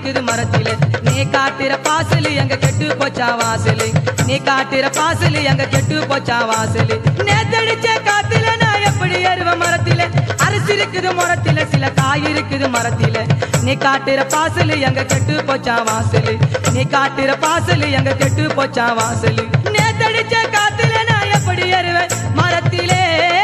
இருக்குது மரத்தில நீ காட்டுற பாசலு எங்க கெட்டு போச்சா வாசலு நீ காட்டுற பாசலு எங்க கெட்டு போச்சா வாசலு நேத்தடிச்ச காத்துல நான் எப்படி ஏறுவ மரத்தில அரிசி இருக்குது மரத்தில சில காய் இருக்குது மரத்தில நீ காட்டுற பாசலு எங்க கெட்டு போச்சா வாசலு நீ காட்டுற பாசலு எங்க கெட்டு போச்சா வாசலு நேத்தடிச்ச காத்துல நான் எப்படி ஏறுவேன் மரத்திலே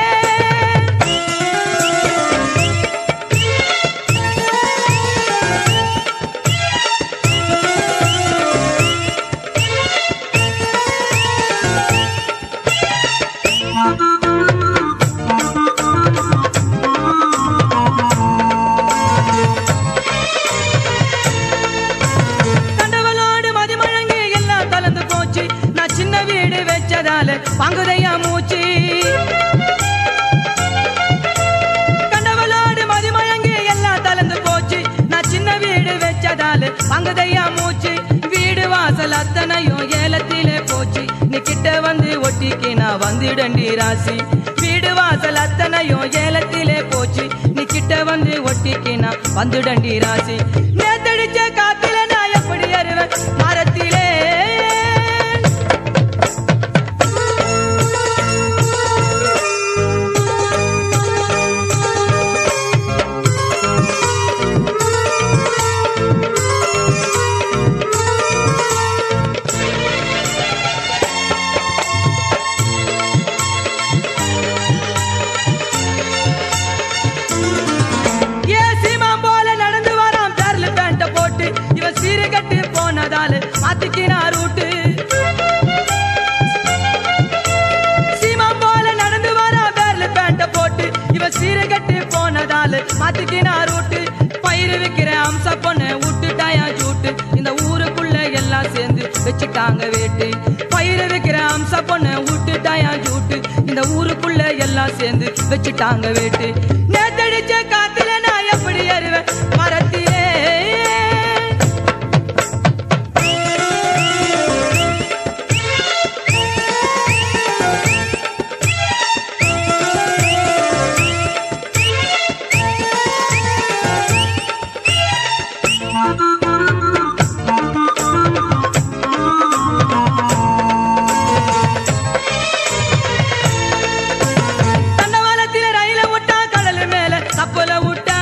கண்டவளோடு மதிமழங்கி எல்லாம் கலந்து போச்சு நான் சின்ன வீடு வச்சதால பங்குதையா மூச்சு கண்டவளோடு மதிமழங்கி எல்லாம் கலந்து போச்சு நான் சின்ன வீடு வச்சதால பங்குதையா மூச்சு வீடு வாசல் அத்தனையும் ஏலத்திலே போச்சு நீ கிட்ட வந்து ஒட்டிக்கு நான் வந்துடண்டி ராசி வீடு வாசல் அத்தனையும் ஏலத்திலே போச்சு நீ கிட்ட வந்து ஒட்டிக்கு நான் வந்துடண்டி ராசி நேத்தடிச்ச காத்துல நான் எப்படி அறிவேன் மரத்திலே ஏ சீமான் போல நடந்து வரான் பேர்ல பேண்ட போட்டு இவன் சீரு கட்டி போனதால மாத்திக்கினா ரூட்டு சீமான் போல நடந்து வரான் பேர்ல பேண்ட போட்டு இவன் சீரு கட்டி போனதால மாத்திக்கினா ரூட்டு பயிர் விக்கிற அம்ச பொண்ணு விட்டுட்டாயா சூட்டு இந்த ஊருக்குள்ள எல்லாம் சேர்ந்து வச்சுட்டாங்க வேட்டு பயிர் விக்கிற அம்ச பொண்ணு விட்டுட்டாயா சூட்டு இந்த ஊருக்குள்ள எல்லாம் சேர்ந்து வச்சுட்டாங்க வேட்டு நேத்தடிச்ச காத்துல நான் எப்படி அறிவேன் மரத்திலே தண்டவாளத்தில ரயில விட்டா கடல் மேல கப்பல விட்டா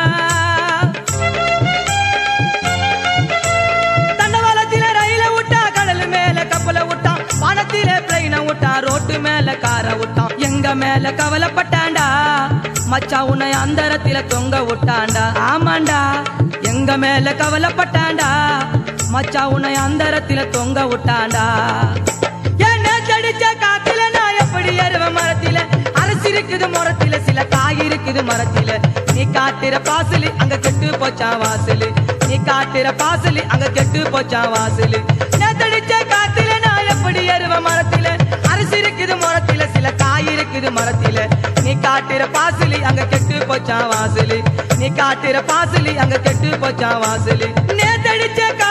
தண்டவாளத்தில ரயில விட்டா கடல் மேல கப்பல விட்டான் வானத்தில பிளைன விட்டா ரோட்டு மேல கார விட்டான் எங்க மேல கவலைப்பட்டாண்டா மச்சா உன்னை அந்தரத்தில தொங்க விட்டாண்டா ஆமாண்டா எங்க மேல கவலைப்பட்டாண்டா மச்சா உன்னை அந்தரத்தில தொங்க விட்டாண்டா என்ன தடிச்ச காத்துல நான் எப்படி ஏறுவ மரத்தில அரசு இருக்குது மரத்தில சில காய் இருக்குது மரத்தில நீ காட்டுற பாசலு அங்க கெட்டு போச்சா வாசலு நீ காட்டுற பாசலு அங்க கெட்டு போச்சா வாசலு நான் தடிச்ச காத்துல நான் எப்படி ஏறுவ மரத்தில அரசு இருக்குது மரத்தில சில காய் இருக்குது மரத்தில நீ காட்டுற பாசலி அங்க கெட்டு போச்சா வாசலு நீ காட்டுற பாசலி அங்க கெட்டு போச்சா வாசலு நேத்தடிச்ச